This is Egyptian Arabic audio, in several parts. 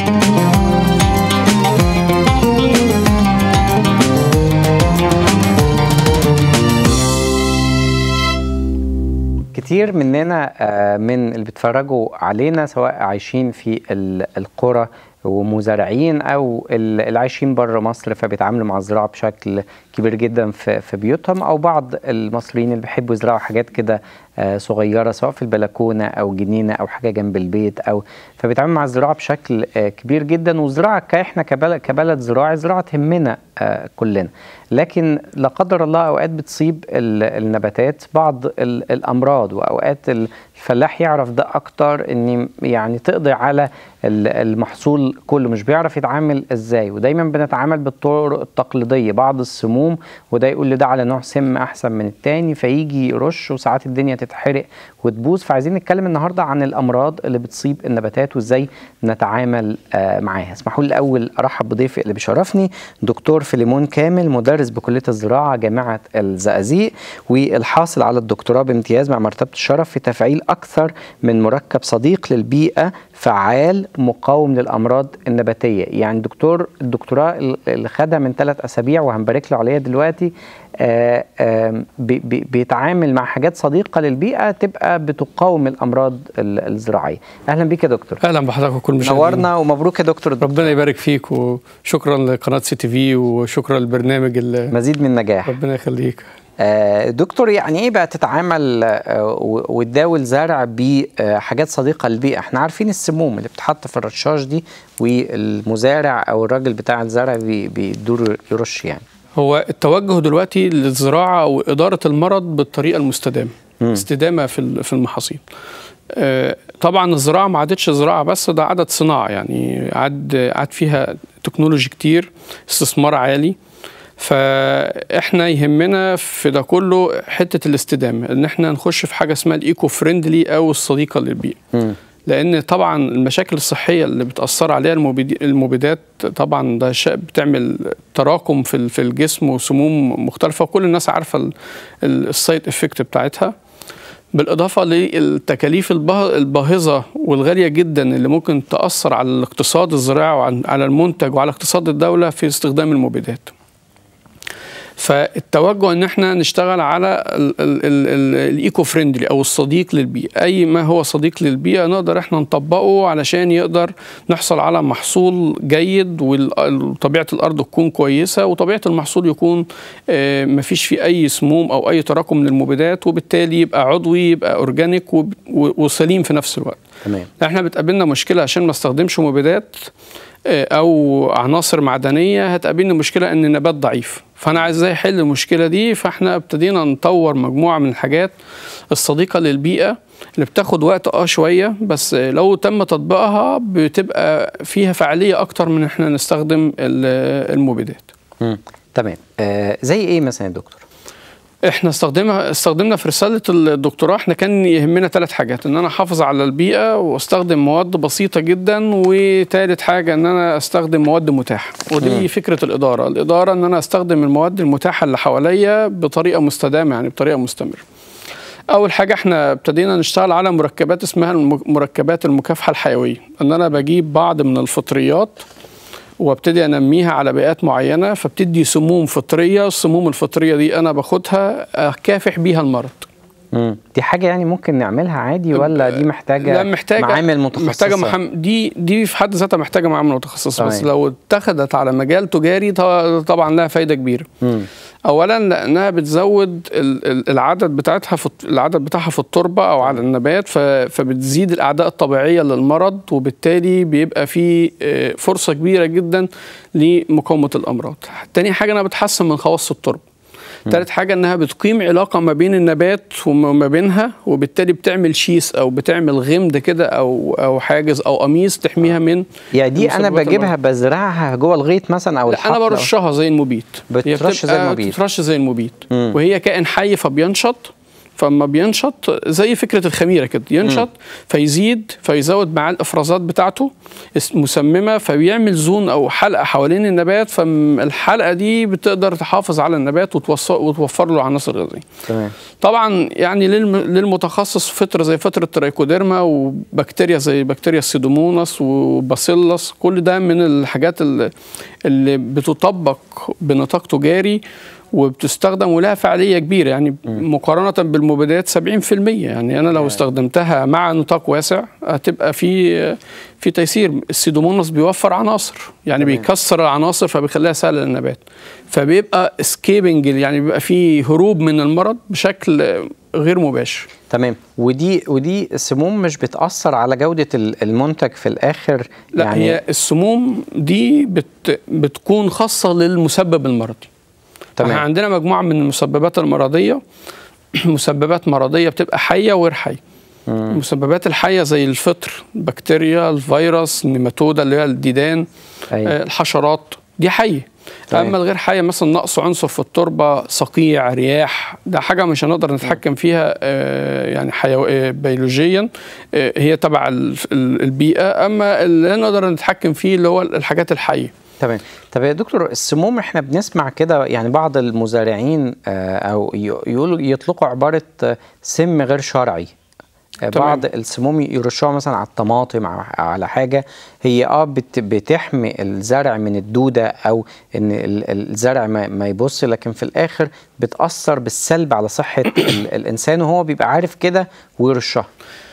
كتير مننا آه، من اللي بيتفرجوا علينا سواء عايشين في ال- القرى ومزارعين او ال- اللي عايشين بره مصر فبيتعاملوا مع الزراعه بشكل كبير جدا في في بيوتهم او بعض المصريين اللي بيحبوا يزرعوا حاجات كده آه، صغيره سواء في البلكونه او جنينه او حاجه جنب البيت او فبيتعاملوا مع الزراعه بشكل آه، كبير جدا والزراعه كاحنا كبلد كبلد زراعي زراعه تهمنا آه، كلنا لكن لا قدر الله اوقات بتصيب ال- النباتات بعض ال- الامراض واوقات الفلاح يعرف ده اكتر ان يعني تقضي على ال- المحصول كله مش بيعرف يتعامل ازاي ودايما بنتعامل بالطرق التقليديه بعض السموم وده يقول لي ده على نوع سم احسن من التاني فيجي يرش وساعات الدنيا تتحرق وتبوظ فعايزين نتكلم النهارده عن الامراض اللي بتصيب النباتات وازاي نتعامل آه، معاها اسمحوا لي الاول ارحب بضيفي اللي بيشرفني دكتور فيليمون كامل مدرس بكليه الزراعه جامعه الزقازيق والحاصل على الدكتوراه بامتياز مع مرتبه الشرف في تفعيل اكثر من مركب صديق للبيئه فعال مقاوم للامراض النباتيه يعني دكتور الدكتوراه اللي خدها من ثلاث اسابيع وهنبارك له عليها دلوقتي آه، آم، بي- بي- بيتعامل مع حاجات صديقه للبيئه تبقى بتقاوم الامراض ال- الزراعيه اهلا بيك يا دكتور اهلا بحضرتك وكل مشاهدين نورنا ومبروك يا دكتور ربنا يبارك فيك وشكرا لقناه سي تي في وشكرا للبرنامج اللي مزيد من نجاح ربنا يخليك آه، دكتور يعني ايه بقى تتعامل آه، و- وتداوي الزرع بحاجات صديقه للبيئه احنا عارفين السموم اللي بتتحط في الرشاش دي والمزارع او الراجل بتاع الزرع بي- بيدور يرش يعني هو التوجه دلوقتي للزراعه واداره المرض بالطريقه المستدامه استدامه في ال- في المحاصيل آه، طبعا الزراعه ما عادتش زراعه بس ده عدد صناعه يعني عاد عاد فيها تكنولوجي كتير استثمار عالي فاحنا يهمنا في ده كله حته الاستدامه ان احنا نخش في حاجه اسمها الايكو فريندلي او الصديقه للبيئه لان طبعا المشاكل الصحيه اللي بتاثر عليها المبيد- المبيدات طبعا ده شيء بتعمل تراكم في ال- في الجسم وسموم مختلفه وكل الناس عارفه ال- ال- السايد افكت بتاعتها بالاضافه للتكاليف الباه- الباهظه والغاليه جدا اللي ممكن تاثر على الاقتصاد الزراعي وعلى المنتج وعلى اقتصاد الدوله في استخدام المبيدات فالتوجه ان احنا نشتغل على ال- ال- ال- ال- الايكو فريندلي او الصديق للبيئه اي ما هو صديق للبيئه نقدر احنا نطبقه علشان يقدر نحصل على محصول جيد وطبيعه الارض تكون كويسه وطبيعه المحصول يكون آه، مفيش فيه اي سموم او اي تراكم من المبيدات وبالتالي يبقى عضوي يبقى اورجانيك وب- و- وسليم في نفس الوقت تمام احنا بتقابلنا مشكله عشان ما استخدمش مبيدات آه، او عناصر معدنيه هتقابلنا مشكله ان النبات ضعيف فانا عايز ازاي احل المشكله دي فاحنا ابتدينا نطور مجموعه من الحاجات الصديقه للبيئه اللي بتاخد وقت اه شويه بس آه، لو تم تطبيقها بتبقى فيها فعاليه اكتر من احنا نستخدم ال- المبيدات مم. تمام آه زي ايه مثلا يا دكتور احنا استخدمها استخدمنا في رساله الدكتوراه احنا كان يهمنا ثلاث حاجات ان انا احافظ على البيئه واستخدم مواد بسيطه جدا وثالث حاجه ان انا استخدم مواد متاحه ودي فكره الاداره الاداره ان انا استخدم المواد المتاحه اللي حواليا بطريقه مستدامه يعني بطريقه مستمره اول حاجه احنا ابتدينا نشتغل على مركبات اسمها الم- مركبات المكافحه الحيويه ان انا بجيب بعض من الفطريات وابتدي انميها على بيئات معينه فبتدي سموم فطريه السموم الفطريه دي انا باخدها اكافح بيها المرض مم. دي حاجه يعني ممكن نعملها عادي ولا دي محتاجه لا محتاجه معامل متخصصه محتاجه محم... دي دي في حد ذاتها محتاجه معامل متخصصه بس تمام. لو اتخذت على مجال تجاري ط- طبعا لها فايده كبيره مم. اولا لانها بتزود ال- ال- العدد بتاعتها في الت- العدد بتاعها في التربه او على النبات ف- فبتزيد الاعداء الطبيعيه للمرض وبالتالي بيبقى في آه، فرصه كبيره جدا لمقاومه الامراض تاني حاجه انها بتحسن من خواص التربه تالت حاجة انها بتقيم علاقة ما بين النبات وما بينها وبالتالي بتعمل شيس او بتعمل غمد كده او او حاجز او قميص تحميها من يعني دي انا مسببات بجيبها بزرعها جوه الغيط مثلا او لا انا الحقل أو- برشها زي المبيد هي بترش زي بتبقى المبيد. بترش زي المبيد مم. وهي كائن حي فبينشط فما بينشط زي فكره الخميره كده ينشط فيزيد فيزود معاه الافرازات بتاعته اس- مسممه فبيعمل زون او حلقه حوالين النبات فالحلقه دي بتقدر تحافظ على النبات وتوص- وتوفر له عناصر غذائيه تمام طبعا يعني للم- للمتخصص فتره زي فتره ترايكوديرما وبكتيريا زي بكتيريا السيدوموناس وباسيلس كل ده من الحاجات اللي, اللي بتطبق بنطاق تجاري وبتستخدم ولها فعاليه كبيره يعني مقارنه بالمبيدات 70% يعني انا لو استخدمتها مع نطاق واسع هتبقى في في تيسير السيدوموناس بيوفر عناصر يعني تمام. بيكسر العناصر فبيخليها سهله للنبات فبيبقى سكيبنج يعني بيبقى في هروب من المرض بشكل غير مباشر تمام ودي ودي السموم مش بتأثر على جودة ال- المنتج في الآخر لا يعني هي السموم دي بت بتكون خاصه للمسبب المرضي تمام. احنا عندنا مجموعه من المسببات المرضيه مسببات مرضيه بتبقى حيه وغير حيه المسببات الحيه زي الفطر البكتيريا الفيروس النيماتودا اللي هي الديدان أيوة. آه، الحشرات دي حيه تمام. اما الغير حيه مثلا نقص عنصر في التربه صقيع رياح ده حاجه مش هنقدر نتحكم فيها آه، يعني حيو... آه، بيولوجيا آه، هي تبع ال- ال- البيئه اما اللي نقدر نتحكم فيه اللي هو الحاجات الحيه تمام طب يا دكتور السموم احنا بنسمع كده يعني بعض المزارعين آه، او ي- يقولوا يطلقوا عبارة آه، سم غير شرعي آه، تمام. بعض السموم يرشوها مثلا على الطماطم أو على حاجة هي اه بت بتحمي الزرع من الدودة او ان ال- الزرع ما, ما يبص لكن في الاخر بتأثر بالسلب على صحة ال- الانسان وهو بيبقى عارف كده ويرشها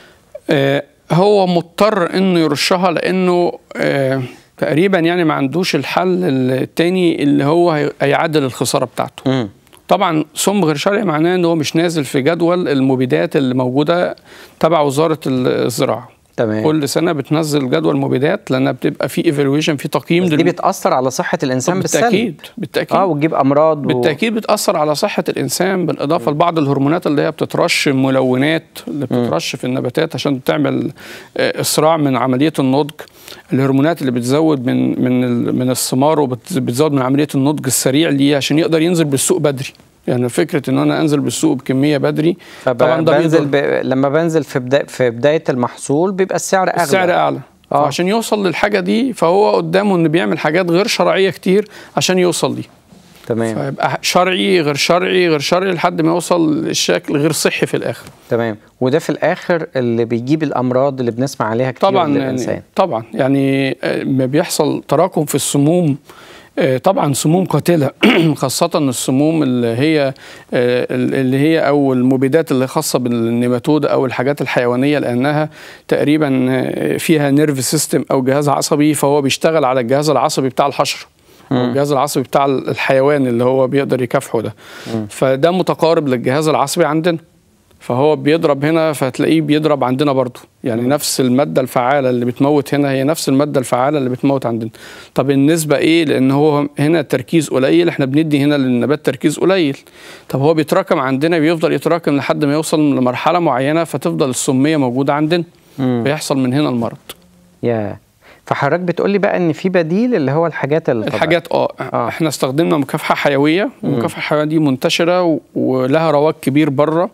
آه، هو مضطر انه يرشها لانه آه، تقريبا يعني ما عندوش الحل التاني اللي هو هي- هيعدل الخساره بتاعته مم. طبعا سم غير شرعي معناه ان هو مش نازل في جدول المبيدات اللي موجوده تبع وزاره الزراعه تمام كل سنه بتنزل جدول مبيدات لانها بتبقى في ايفالويشن في تقييم بس دي للم- بتأثر على صحة الانسان بالسلب بالتاكيد بالتاكيد اه وتجيب امراض و... بالتاكيد بتاثر على صحه الانسان بالاضافه لبعض الهرمونات اللي هي بتترش ملونات اللي بتترش في النباتات عشان تعمل آه، اسراع من عمليه النضج الهرمونات اللي بتزود من من ال- من الثمار وبتزود من عمليه النضج السريع ليه عشان يقدر ينزل بالسوق بدري يعني فكره ان انا انزل بالسوق بكميه بدري طبعا ده فبنزل بيضر ب... لما بنزل في بدا... في بدايه المحصول بيبقى السعر اغلى السعر اعلى آه. فعشان يوصل للحاجه دي فهو قدامه انه بيعمل حاجات غير شرعيه كتير عشان يوصل ليه تمام فيبقى شرعي غير شرعي غير شرعي لحد ما يوصل للشكل غير صحي في الاخر تمام وده في الاخر اللي بيجيب الامراض اللي بنسمع عليها كتير طبعا للانسان يعني طبعا يعني آه، ما بيحصل تراكم في السموم آه، طبعا سموم قاتله خاصه السموم اللي هي آه، اللي هي او المبيدات اللي خاصه بالنيماتود او الحاجات الحيوانيه لانها تقريبا آه، فيها نيرف سيستم او جهاز عصبي فهو بيشتغل على الجهاز العصبي بتاع الحشره او الجهاز العصبي بتاع الحيوان اللي هو بيقدر يكافحه ده فده متقارب للجهاز العصبي عندنا فهو بيضرب هنا فتلاقيه بيضرب عندنا برضه يعني نفس المادة الفعالة اللي بتموت هنا هي نفس المادة الفعالة اللي بتموت عندنا طب النسبة ايه لان هو هنا التركيز قليل احنا بندي هنا للنبات تركيز قليل طب هو بيتراكم عندنا بيفضل يتراكم لحد ما يوصل لمرحلة معينة فتفضل السمية موجودة عندنا مم. فيحصل من هنا المرض يا فحضرتك بتقول لي بقى ان في بديل اللي هو الحاجات الطبيعية. الحاجات اه آه. احنا استخدمنا مكافحه حيويه والمكافحه الحيويه دي منتشره و- ولها رواج كبير بره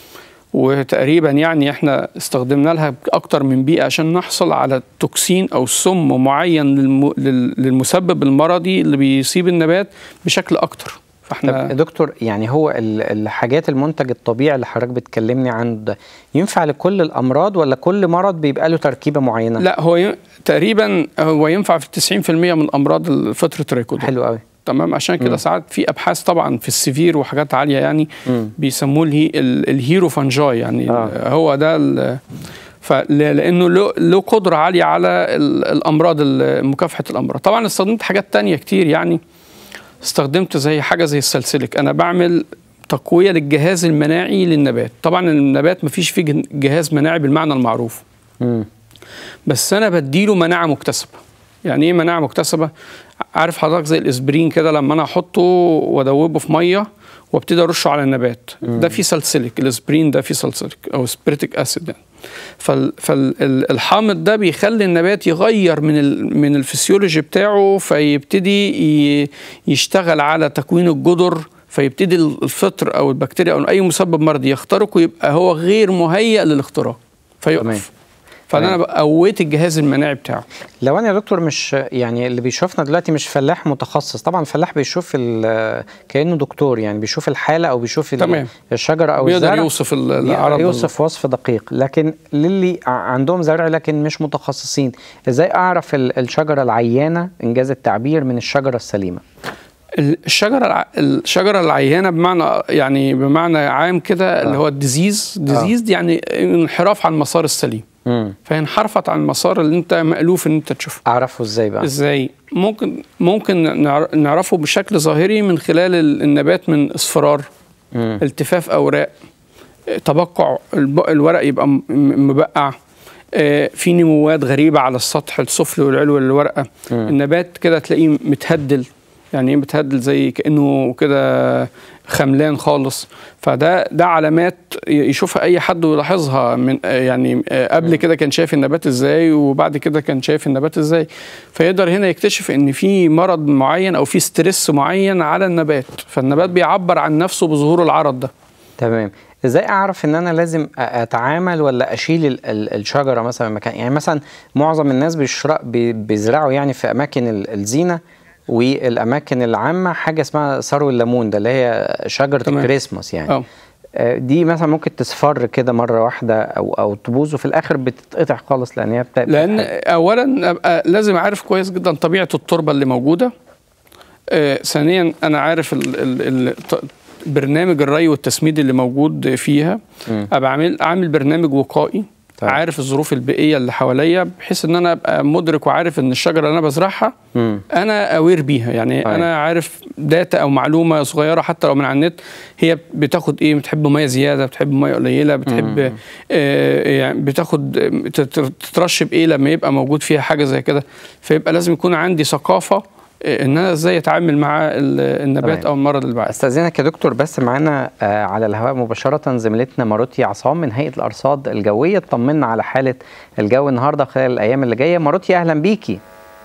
وتقريبا يعني احنا استخدمنا لها اكتر من بيئه عشان نحصل على توكسين او سم معين للم... لل- للمسبب المرضي اللي بيصيب النبات بشكل اكتر طب يا فاحنا دكتور يعني هو ال- الحاجات المنتج الطبيعي اللي حضرتك بتكلمني عنه ده ينفع لكل الامراض ولا كل مرض بيبقى له تركيبه معينه لا هو ي... تقريبا هو ينفع في 90% من امراض الفطر تريكودون حلو قوي تمام عشان كده ساعات في ابحاث طبعا في السيفير وحاجات عاليه يعني مم. بيسموه الهي ال- الهيرو فانجاي يعني آه. آه. هو ده ال- فل- لانه له له قدره عاليه على ال- الامراض ال- مكافحه الامراض طبعا استخدمت حاجات تانية كتير يعني استخدمت زي حاجه زي السلسلك انا بعمل تقويه للجهاز المناعي للنبات طبعا النبات مفيش فيه جن- جهاز مناعي بالمعنى المعروف مم. بس انا بديله مناعه مكتسبه يعني ايه مناعه مكتسبه عارف حضرتك زي الاسبرين كده لما انا احطه وادوبه في ميه وابتدي ارشه على النبات ده فيه سلسلك الاسبرين ده فيه سلسلك او سبريتيك اسيد يعني فالحامض ده بيخلي النبات يغير من ال من الفسيولوجي بتاعه فيبتدي ي- يشتغل على تكوين الجدر فيبتدي الفطر او البكتيريا او اي مسبب مرضي يخترقه يبقى هو غير مهيأ للاختراق تمام. فيقف فانا بقى قويت الجهاز المناعي بتاعه لو انا يا دكتور مش يعني اللي بيشوفنا دلوقتي مش فلاح متخصص طبعا الفلاح بيشوف ال- كانه دكتور يعني بيشوف الحاله او بيشوف ال- تمام. الشجره او بيقدر الزرع يوصف ال- يقدر العرض يوصف وصف دقيق لكن للي ع- عندهم زرع لكن مش متخصصين ازاي اعرف ال- الشجره العيانه انجاز التعبير من الشجره السليمه الشجره الع... الشجره العيانه بمعنى يعني بمعنى عام كده اللي هو الديزيز ديزيز دي يعني انحراف عن المسار السليم امم فهي انحرفت عن المسار اللي انت مألوف ان انت تشوفه اعرفه ازاي بقى ازاي ممكن ممكن نعر- نعرفه بشكل ظاهري من خلال ال- النبات من اصفرار مم. التفاف اوراق آه، تبقع الب- الورق يبقى م- م- مبقع آه، في نموات غريبه على السطح السفلي والعلوي للورقه النبات كده تلاقيه متهدل يعني ايه متهدل زي كانه كده خملان خالص فده ده علامات ي- يشوفها اي حد ويلاحظها من آه، يعني آه، قبل كده كان شايف النبات ازاي وبعد كده كان شايف النبات ازاي فيقدر هنا يكتشف ان في مرض معين او في ستريس معين على النبات فالنبات بيعبر عن نفسه بظهور العرض ده تمام ازاي اعرف ان انا لازم أ- اتعامل ولا اشيل ال- ال- الشجره مثلا من مكان يعني مثلا معظم الناس بيشرق بي- بيزرعوا يعني في اماكن ال- الزينه والاماكن العامه حاجه اسمها ثرو الليمون ده اللي هي شجره تمام. الكريسماس يعني اه آه، دي مثلا ممكن تصفر كده مره واحده او او تبوظ وفي الاخر بتتقطع خالص لان هي بت... لان اولا ابقى لازم اعرف كويس جدا طبيعه التربه اللي موجوده آه ثانيا انا عارف ال ال ال ط- برنامج الري والتسميد اللي موجود فيها مم. ابقى عامل عامل برنامج وقائي طيب. عارف الظروف البيئيه اللي حواليا بحيث ان انا ابقى مدرك وعارف ان الشجره اللي انا بزرعها مم. انا اوير بيها يعني طيب. انا عارف داتا او معلومه صغيره حتى لو من على النت هي بتاخد ايه بتحب ميه زياده بتحب ميه قليله بتحب آه يعني بتاخد آه، تت- تترش بايه لما يبقى موجود فيها حاجه زي كده فيبقى لازم يكون عندي ثقافه آه، ان انا ازاي اتعامل مع ال- النبات تمام. او المرض اللي بعد استاذنك يا دكتور بس معانا آه، على الهواء مباشره زميلتنا ماروتي عصام من هيئه الارصاد الجويه تطمنا على حاله الجو النهارده خلال الايام اللي جايه ماروتي اهلا بيكي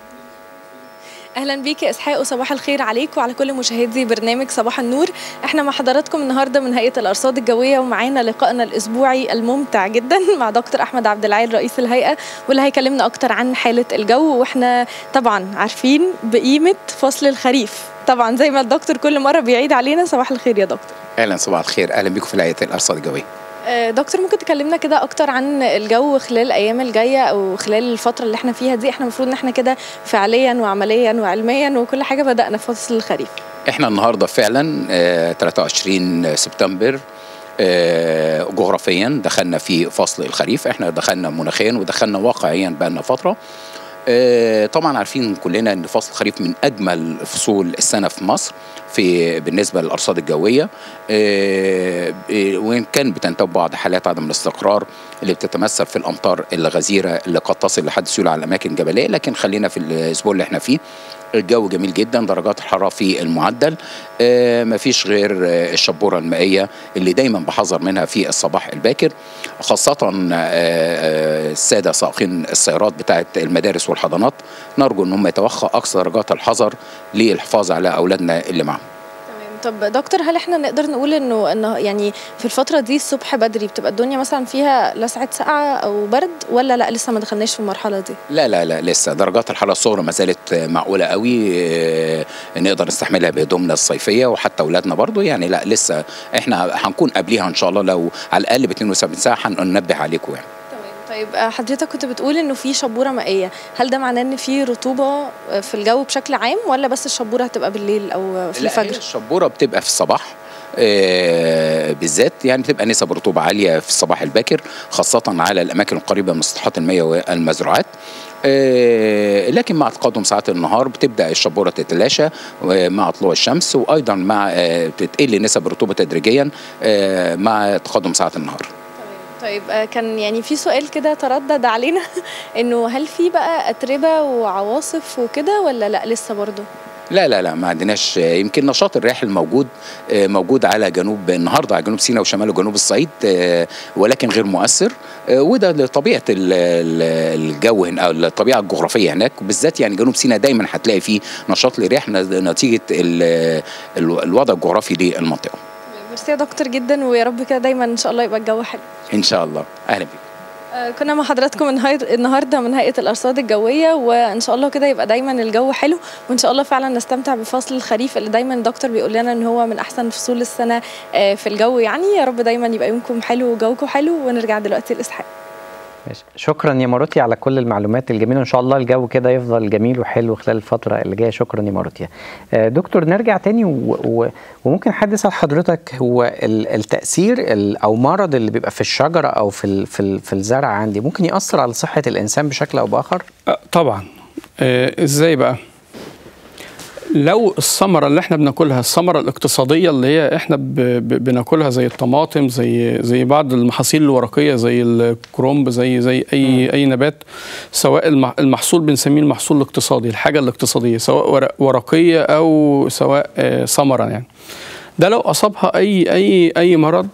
اهلا بيك يا اسحاق وصباح الخير عليك وعلى كل مشاهدي برنامج صباح النور احنا مع حضراتكم النهارده من هيئه الارصاد الجويه ومعانا لقائنا الاسبوعي الممتع جدا مع دكتور احمد عبد العال رئيس الهيئه واللي هيكلمنا اكتر عن حاله الجو واحنا طبعا عارفين بقيمه فصل الخريف طبعا زي ما الدكتور كل مره بيعيد علينا صباح الخير يا دكتور اهلا صباح الخير اهلا بكم في هيئه الارصاد الجويه آه، دكتور ممكن تكلمنا كده اكتر عن الجو خلال الايام الجايه او خلال الفتره اللي احنا فيها دي احنا المفروض ان احنا كده فعليا وعمليا وعلميا وكل حاجه بدانا في فصل الخريف احنا النهارده فعلا آه، 23 سبتمبر آه، جغرافيا دخلنا في فصل الخريف احنا دخلنا مناخيا ودخلنا واقعيا بقالنا فتره آه، طبعا عارفين كلنا ان فصل الخريف من اجمل فصول السنه في مصر في بالنسبه للارصاد الجويه آه، آه، وان كان بتنتاب بعض حالات عدم الاستقرار اللي بتتمثل في الامطار الغزيره اللي قد تصل لحد سيول على الاماكن الجبليه لكن خلينا في الاسبوع اللي احنا فيه الجو جميل جدا درجات الحراره في المعدل آه مفيش غير آه الشبوره المائيه اللي دايما بحذر منها في الصباح الباكر خاصه آه آه الساده سائقين السيارات بتاعه المدارس والحضانات نرجو ان هم يتوخوا اقصى درجات الحذر للحفاظ على اولادنا اللي معاهم تمام طب دكتور هل احنا نقدر نقول انه انه يعني في الفتره دي الصبح بدري بتبقى الدنيا مثلا فيها لسعه سقعه او برد ولا لا لسه ما دخلناش في المرحله دي لا لا لا لسه درجات الحراره الصغرى ما زالت معقوله قوي آه، نقدر نستحملها بهدومنا الصيفيه وحتى اولادنا برضو يعني لا لسه احنا هنكون قبليها ان شاء الله لو على الاقل ب 72 ساعه هننبه عليكم يعني تمام طيب آه، حضرتك كنت بتقول انه في شبوره مائيه هل ده معناه ان في رطوبه آه، في الجو بشكل عام ولا بس الشبوره هتبقى بالليل او في لا هي الفجر الشبوره بتبقى في الصباح آه، بالذات يعني بتبقى نسب رطوبه عاليه في الصباح الباكر خاصه على الاماكن القريبه من سطحات المياه والمزروعات آه، لكن مع تقدم ساعات النهار بتبدا الشبوره تتلاشى آه، مع طلوع الشمس وايضا مع آه، بتقل نسب الرطوبه تدريجيا آه، مع تقدم ساعات النهار طيب آه، كان يعني في سؤال كده تردد علينا انه هل في بقى اتربه وعواصف وكده ولا لا لسه برضه لا لا لا ما عندناش آه، يمكن نشاط الرياح الموجود آه، موجود على جنوب النهارده على جنوب سيناء وشمال وجنوب الصعيد آه، ولكن غير مؤثر آه، وده لطبيعه ال- ال- الجو هنا او الطبيعه الجغرافيه هناك بالذات يعني جنوب سيناء دايما هتلاقي فيه نشاط للرياح ن- نتيجه ال- ال- الوضع الجغرافي للمنطقه ميرسي يا دكتور جدا ويا رب كده دايما ان شاء الله يبقى الجو حلو ان شاء الله اهلا بك آه، كنا مع حضراتكم النهار- النهارده من هيئه الارصاد الجويه وان شاء الله كده يبقى دايما الجو حلو وان شاء الله فعلا نستمتع بفصل الخريف اللي دايما الدكتور بيقول لنا ان هو من احسن فصول السنه آه، في الجو يعني يا رب دايما يبقى يومكم حلو وجوكم حلو ونرجع دلوقتي لاسحاق ماشي. شكرا يا ماروتي على كل المعلومات الجميله ان شاء الله الجو كده يفضل جميل وحلو خلال الفتره اللي جايه شكرا يا ماروتي آه، دكتور نرجع تاني و... و... وممكن حد يسال حضرتك هو ال- التاثير ال... او مرض اللي بيبقى في الشجره او في ال... في, ال... في الزرع عندي ممكن ياثر على صحه الانسان بشكل او باخر آه، طبعا آه، ازاي بقى لو الثمره اللي احنا بناكلها الثمره الاقتصاديه اللي هي احنا ب... ب... بناكلها زي الطماطم زي زي بعض المحاصيل الورقيه زي الكرومب زي زي اي اي نبات سواء الم- المحصول بنسميه المحصول الاقتصادي الحاجه الاقتصاديه سواء ورق- ورقيه او سواء آه، ثمره يعني ده لو اصابها اي اي اي مرض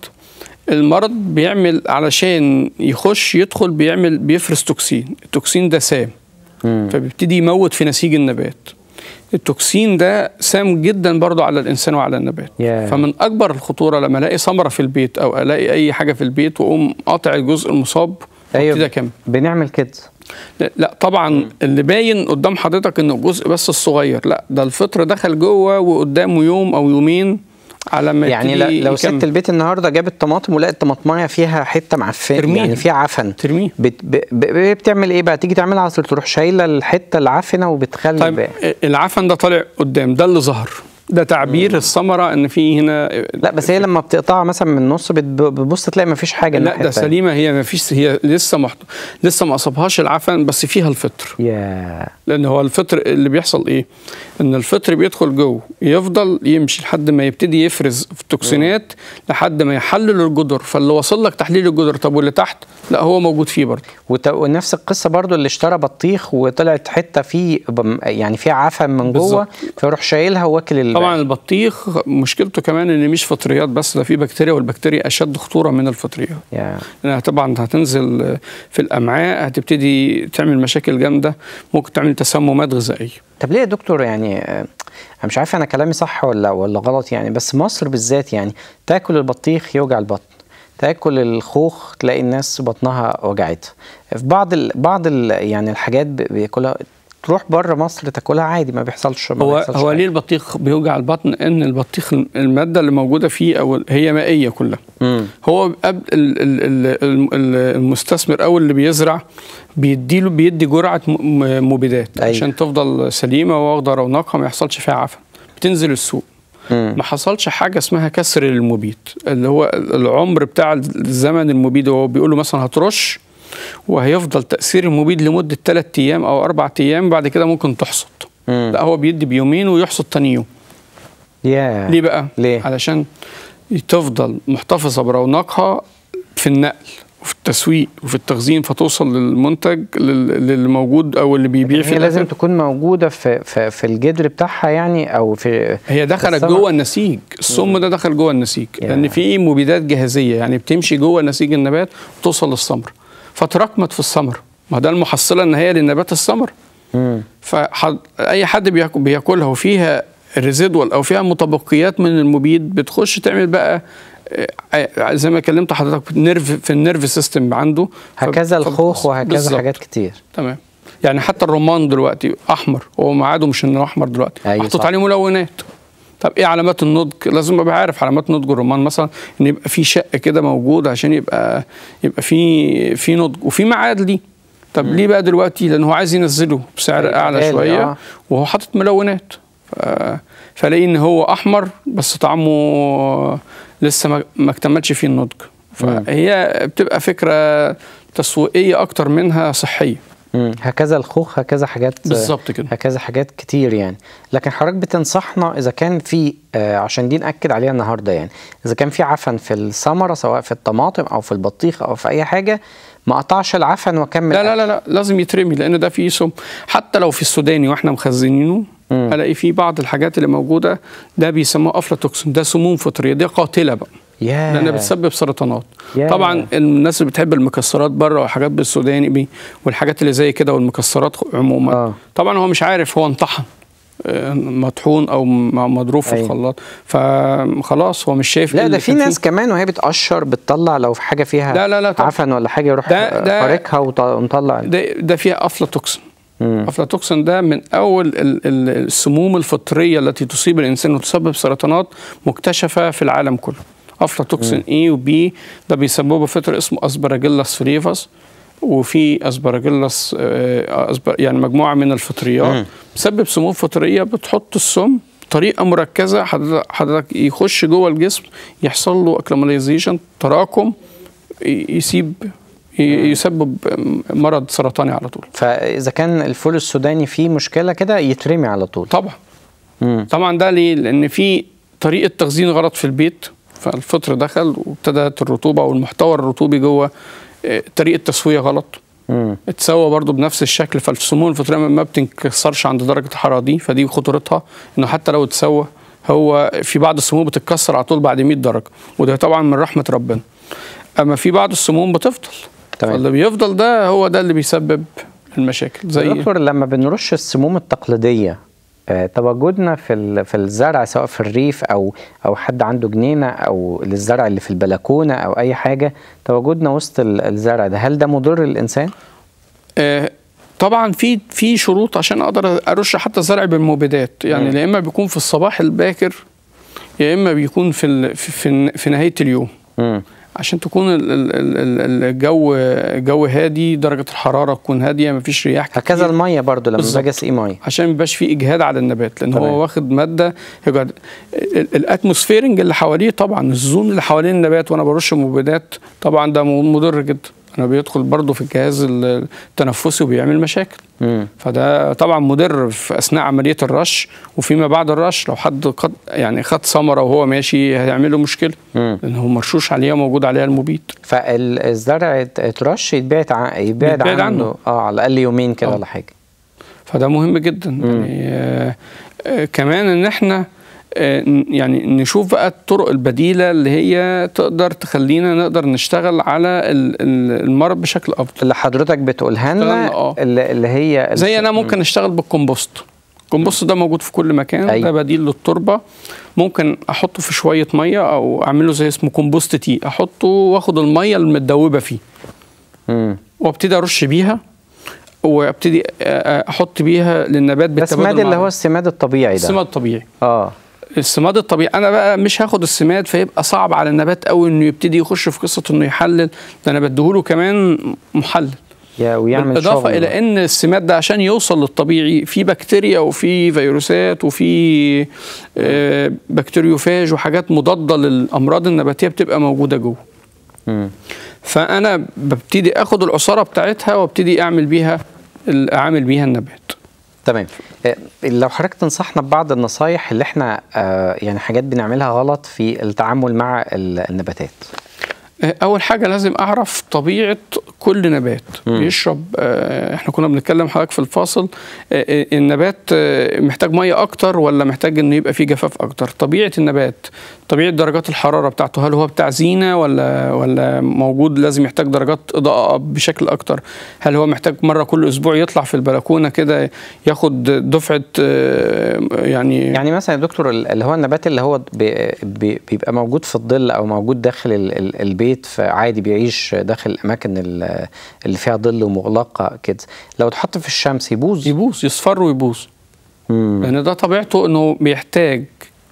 المرض بيعمل علشان يخش يدخل بيعمل بيفرز توكسين التوكسين ده سام فبيبتدي يموت في نسيج النبات التوكسين ده سام جدا برضه على الانسان وعلى النبات ياه. فمن اكبر الخطوره لما الاقي ثمره في البيت او الاقي اي حاجه في البيت واقوم قاطع الجزء المصاب وابتدي اكمل بنعمل كده لا, لا طبعا اللي باين قدام حضرتك انه الجزء بس الصغير لا ده الفطر دخل جوه وقدامه يوم او يومين على ما يعني يبتدي ل- لو يكمل. ست البيت النهارده جابت طماطم ولقت طماطمايه فيها حته معفنه ترميها. يعني فيها عفن ترميه بت... ب... ب... ب... بتعمل ايه بقى تيجي تعملها عصير تروح شايله الحته العفنه وبتخلي طيب الباقي. العفن ده طالع قدام ده اللي ظهر ده تعبير الثمره ان في هنا لا بس هي لما بتقطعها مثلا من النص بت- بتبص تلاقي ما فيش حاجه لا الناحية ده التانية. سليمه هي ما فيش هي لسه محت... لسه ما اصابهاش العفن بس فيها الفطر يا لان هو الفطر اللي بيحصل ايه ان الفطر بيدخل جوه يفضل يمشي لحد ما يبتدي يفرز في توكسينات لحد ما يحلل الجدر فاللي واصل لك تحليل الجدر طب واللي تحت لا هو موجود فيه برضه وت... ونفس القصه برضو اللي اشترى بطيخ وطلعت حته فيه بم- يعني فيها عفن من جوه بالظبط. فيروح شايلها واكل الباقي. طبعا البطيخ مشكلته كمان ان مش فطريات بس ده في بكتيريا والبكتيريا اشد خطوره من الفطريات يا لانها طبعا هتنزل في الامعاء هتبتدي تعمل مشاكل جامده ممكن تعمل تسممات غذائيه طب ليه يا دكتور يعني آه، انا مش عارف انا كلامي صح ولا ولا غلط يعني بس مصر بالذات يعني تاكل البطيخ يوجع البطن تاكل الخوخ تلاقي الناس بطنها وجعتها في بعض ال... بعض ال... يعني الحاجات ب- بياكلها تروح بره مصر تاكلها عادي ما بيحصلش ما هو بيحصلش هو حاجة. ليه البطيخ بيوجع البطن ان البطيخ الماده اللي موجوده فيه او هي مائيه كلها مم. هو قبل ال- ال- ال- ال- المستثمر او اللي بيزرع بيديله بيدي جرعه م- م- مبيدات أيوة. عشان تفضل سليمه واخده رونقها ما يحصلش فيها عفن بتنزل السوق مم. ما حصلش حاجه اسمها كسر المبيد اللي هو العمر بتاع الزمن المبيد هو بيقول له مثلا هترش وهيفضل تاثير المبيد لمده 3 ايام او 4 ايام بعد كده ممكن تحصد مم. لا هو بيدي بيومين ويحصد تاني يوم يا ليه بقى ليه؟ علشان تفضل محتفظه برونقها في النقل وفي التسويق وفي التخزين فتوصل للمنتج لل- للي موجود او اللي بيبيع في هي لازم الآخر. تكون موجوده في في, في الجدر بتاعها يعني او في هي دخلت الثمر. جوه النسيج السم ده دخل جوه النسيج يا. لان في مبيدات جاهزيه يعني بتمشي جوه نسيج النبات وتوصل للثمر فتراكمت في الثمر ما ده المحصله النهائيه للنبات الثمر مم. فاي حد بياكل بياكلها وفيها ريزيدوال او فيها متبقيات من المبيد بتخش تعمل بقى آه، زي ما كلمت حضرتك نيرف في النيرف سيستم عنده ف- هكذا ف- الخوخ وهكذا بالظبط. حاجات كتير تمام يعني حتى الرمان دلوقتي احمر هو ميعاده مش انه احمر دلوقتي أيوة محطوط صح. عليه ملونات طب ايه علامات النضج لازم ابقى عارف علامات نضج الرمان مثلا ان يبقى في شق كده موجود عشان يبقى يبقى في في نضج وفي ميعاد ليه طب ليه بقى دلوقتي لان هو عايز ينزله بسعر هيبقى اعلى غالي، شويه آه. وهو حاطط ملونات ف... فلاقي ان هو احمر بس طعمه لسه ما, ما اكتملش فيه النضج فهي بتبقى فكره تسويقيه اكتر منها صحيه مم. هكذا الخوخ هكذا حاجات بالظبط كده. هكذا حاجات كتير يعني لكن حضرتك بتنصحنا اذا كان في آه عشان دي ناكد عليها النهارده يعني اذا كان في عفن في الثمره سواء في الطماطم او في البطيخ او في اي حاجه ما اقطعش العفن واكمل لا لا أكل. لا لا لازم يترمي لان ده فيه سم حتى لو في السوداني واحنا مخزنينه مم. الاقي في بعض الحاجات اللي موجوده ده بيسموه افلاتوكسين ده سموم فطريه دي قاتله بقى ياه لانها بتسبب سرطانات ياه. طبعا الناس اللي بتحب المكسرات بره وحاجات بالسوداني بي والحاجات اللي زي كده والمكسرات عموما آه. طبعا هو مش عارف هو انطحن آه، مطحون او م- مضروب في أيوة. الخلاط فخلاص هو مش شايف إيه لا اللي ده في كان فيه. ناس كمان وهي بتقشر بتطلع لو في حاجه فيها لا لا لا طبعا. عفن ولا حاجه يروح ده- ده- فاركها وط- ونطلع ده ده فيها افلاتوكسين مم. افلاتوكسين ده من اول ال- ال- السموم الفطريه التي تصيب الانسان وتسبب سرطانات مكتشفه في العالم كله افلاتوكسين اي وبي ده بيسببه فطر اسمه اسبراجيلاس فريفاس وفي اسبراجيلاس آه، أسبر يعني مجموعه من الفطريات مم. بتسبب سموم فطريه بتحط السم بطريقه مركزه حضرتك حضرتك يخش جوه الجسم يحصل له اكلماليزيشن تراكم ي- يسيب ي- يسبب مرض سرطاني على طول فاذا كان الفول السوداني فيه مشكله كده يترمي على طول طبعا مم. طبعا ده ليه لان في طريقه تخزين غلط في البيت فالفطر دخل وابتدت الرطوبه والمحتوى الرطوبي جوه آه، طريقه تسويه غلط مم. اتسوى برضو بنفس الشكل فالسموم الفطريه ما بتنكسرش عند درجه الحراره دي فدي خطورتها انه حتى لو اتسوى هو في بعض السموم بتتكسر على طول بعد 100 درجه وده طبعا من رحمه ربنا اما في بعض السموم بتفضل تمام. فاللي بيفضل ده هو ده اللي بيسبب المشاكل زي دكتور لما بنرش السموم التقليديه آه، تواجدنا في ال- في الزرع سواء في الريف او او حد عنده جنينه او للزرع اللي في البلكونه او اي حاجه تواجدنا وسط ال- الزرع ده هل ده مضر للانسان؟ آه، طبعا في في شروط عشان اقدر ارش حتى الزرع بالمبيدات يعني مم. يا اما بيكون في الصباح الباكر يا اما بيكون في ال- في في, في نهايه اليوم مم. عشان تكون ال- ال- ال- ال- الجو الجو هادي درجه الحراره تكون هاديه مفيش رياح كتير هكذا الميه برضو لما بالظبط. باجي اسقي ميه عشان ما يبقاش في اجهاد على النبات لان تمام. هو واخد ماده يقعد ال- الاتموسفيرنج اللي حواليه طبعا الزون اللي حوالين النبات وانا برش مبيدات طبعا ده م- مضر جدا انا بيدخل برضه في الجهاز التنفسي وبيعمل مشاكل مم. فده طبعا مضر في اثناء عمليه الرش وفيما بعد الرش لو حد قد يعني خد ثمره وهو ماشي هيعمل له مشكله مم. لان هو مرشوش عليها موجود عليها المبيد فالزرع ات- اترش يتبعد عن يتبعد يتبعد عنه. عنه. اه على الاقل يومين كده آه. ولا حاجه فده مهم جدا يعني آه آه كمان ان احنا آه ن- يعني نشوف بقى الطرق البديله اللي هي تقدر تخلينا نقدر نشتغل على ال- ال- المرض بشكل افضل اللي حضرتك بتقولها لنا اشتغلنا، آه. اللي اللي هي زي انا ممكن اشتغل بالكمبوست الكمبوست ده موجود في كل مكان أيوة. ده بديل للتربه ممكن احطه في شويه ميه او اعمله زي اسمه كومبوست تي احطه واخد الميه المتدوبه فيه مم. وابتدي ارش بيها وابتدي آه، احط بيها للنبات ده بالتبادل السماد اللي مع هو السماد الطبيعي ده السماد الطبيعي اه السماد الطبيعي انا بقى مش هاخد السماد فيبقى صعب على النبات قوي انه يبتدي يخش في قصه انه يحلل ده انا بديهوله كمان محلل يا ويعمل بالاضافه شغل الى ان السماد ده عشان يوصل للطبيعي في بكتيريا وفي فيروسات وفي آه، بكتيريوفاج وحاجات مضاده للامراض النباتيه بتبقى موجوده جوه مم. فانا ببتدي اخد العصاره بتاعتها وابتدي اعمل بيها اعمل بيها النبات تمام آه، لو حضرتك تنصحنا ببعض النصايح اللي احنا آه، يعني حاجات بنعملها غلط في التعامل مع ال- النباتات اول حاجه لازم اعرف طبيعه كل نبات مم. بيشرب آه، احنا كنا بنتكلم حضرتك في الفاصل آه، آه، النبات آه، محتاج ميه اكتر ولا محتاج انه يبقى فيه جفاف اكتر طبيعه النبات طبيعه درجات الحراره بتاعته هل هو بتاع زينه ولا ولا موجود لازم يحتاج درجات اضاءه بشكل اكتر هل هو محتاج مره كل اسبوع يطلع في البلكونه كده ياخد دفعه آه، يعني يعني مثلا يا دكتور ال- اللي هو النبات اللي هو بي- بي- بيبقى موجود في الظل او موجود داخل ال- ال- البيت فعادي بيعيش داخل الاماكن ال- اللي فيها ظل ومغلقه كده لو اتحط في الشمس يبوظ يبوظ يصفر ويبوظ مم. لان ده طبيعته انه بيحتاج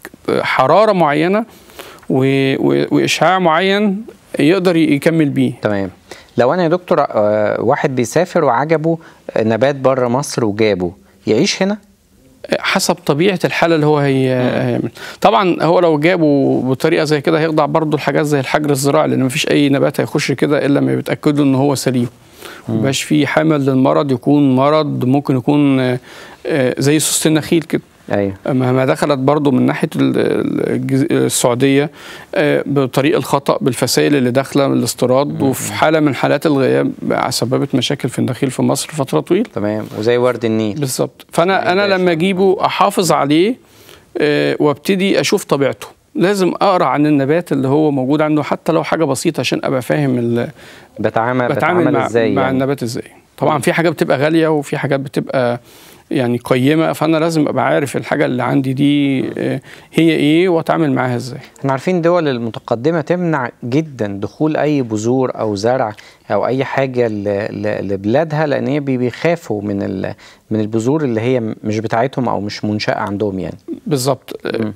حراره معينه و... و... واشعاع معين يقدر يكمل بيه تمام لو انا يا دكتور آه، واحد بيسافر وعجبه نبات بره مصر وجابه يعيش هنا حسب طبيعه الحاله اللي هو هي... هيعمل طبعا هو لو جابه بطريقه زي كده هيخضع برضه الحاجات زي الحجر الزراعي لان مفيش اي نبات هيخش كده الا ما بيتاكدوا ان هو سليم مبقاش فيه حمل للمرض يكون مرض ممكن يكون آه، آه، زي سوس النخيل كده ايوه مهما دخلت برضو من ناحيه ال- ال- الجز- السعوديه آه، بطريق الخطا بالفسائل اللي داخله من الاستيراد وفي حاله من حالات الغياب سببت مشاكل في النخيل في مصر فتره طويله تمام وزي ورد النيل بالظبط فانا ما انا يبقاش. لما اجيبه احافظ عليه آه، وابتدي اشوف طبيعته لازم اقرا عن النبات اللي هو موجود عنده حتى لو حاجه بسيطه عشان ابقى فاهم ال- بتعامل بتعامل بتعامل مع, ازاي مع يعني؟ النبات ازاي طبعا في حاجات بتبقى غاليه وفي حاجات بتبقى يعني قيمه فانا لازم ابقى عارف الحاجه اللي عندي دي آه، هي ايه واتعامل معاها ازاي احنا عارفين الدول المتقدمة تمنع جدا دخول أي بذور أو زرع أو أي حاجة ل- ل- لبلادها لأن هي بي- بيخافوا من ال- من البذور اللي هي مش بتاعتهم أو مش منشأة عندهم يعني بالظبط آه،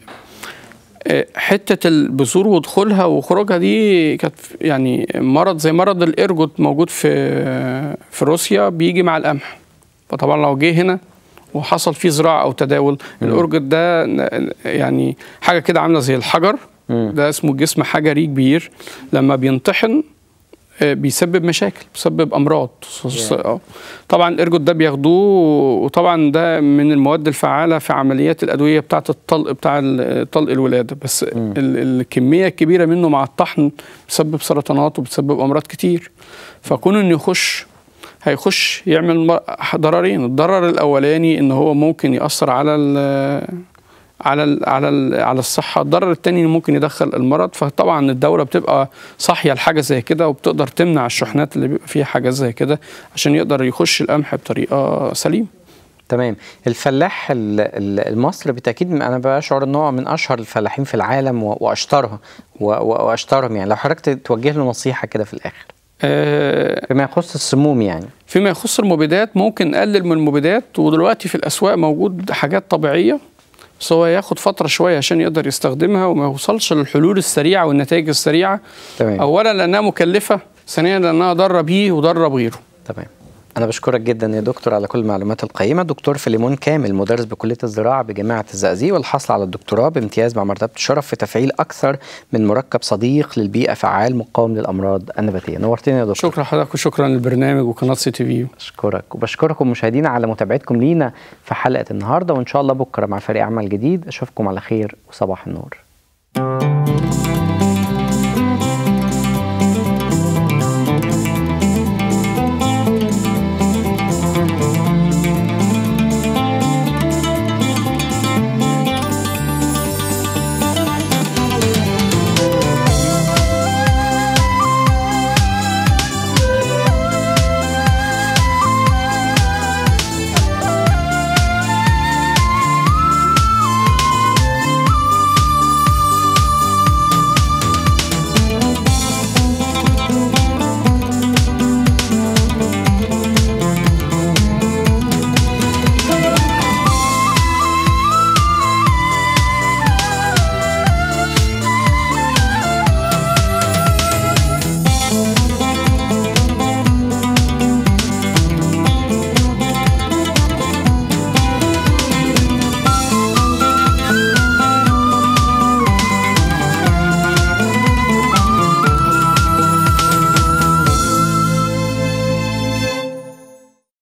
آه، حته البذور ودخولها وخروجها دي كانت يعني مرض زي مرض الارجوت موجود في في روسيا بيجي مع القمح فطبعا لو جه هنا وحصل فيه زراعه او تداول الارجوت ده ن- يعني حاجه كده عامله زي الحجر مم. ده اسمه جسم حجري كبير لما بينطحن آه، بيسبب مشاكل بيسبب امراض ص- آه. طبعا الارجوت ده بياخدوه وطبعا ده من المواد الفعاله في عمليات الادويه بتاعه الطلق بتاع ال- طلق الولاده بس ال- الكميه الكبيره منه مع الطحن بتسبب سرطانات وبتسبب امراض كتير فكون انه يخش هيخش يعمل م- ضررين الضرر الاولاني ان هو ممكن ياثر على ال على ال على ال على الصحه الضرر الثاني ممكن يدخل المرض فطبعا الدوله بتبقى صاحيه لحاجه زي كده وبتقدر تمنع الشحنات اللي بيبقى فيها حاجات زي كده عشان يقدر يخش القمح بطريقه سليمه تمام الفلاح ال- ال- المصري بالتأكيد أنا بشعر إن هو من أشهر الفلاحين في العالم و- وأشطرها و- و- وأشطرهم يعني لو حضرتك توجه له نصيحة كده في الآخر آه، فيما يخص السموم يعني فيما يخص المبيدات ممكن نقلل من المبيدات ودلوقتي في الاسواق موجود حاجات طبيعيه بس هو ياخد فتره شويه عشان يقدر يستخدمها وما يوصلش للحلول السريعه والنتائج السريعه تمام اولا لانها مكلفه ثانيا لانها ضاره بيه وضاره بغيره تمام أنا بشكرك جدا يا دكتور على كل المعلومات القيمة دكتور فيليمون كامل مدرس بكلية الزراعة بجامعة الزقازيق والحصل على الدكتوراه بامتياز مع مرتبة الشرف في تفعيل أكثر من مركب صديق للبيئة فعال مقاوم للأمراض النباتية نورتني يا دكتور شكرا لحضرتك وشكرا للبرنامج وقناه سي تي في بشكرك وبشكركم مشاهدينا على متابعتكم لينا في حلقة النهاردة وإن شاء الله بكرة مع فريق عمل جديد أشوفكم على خير وصباح النور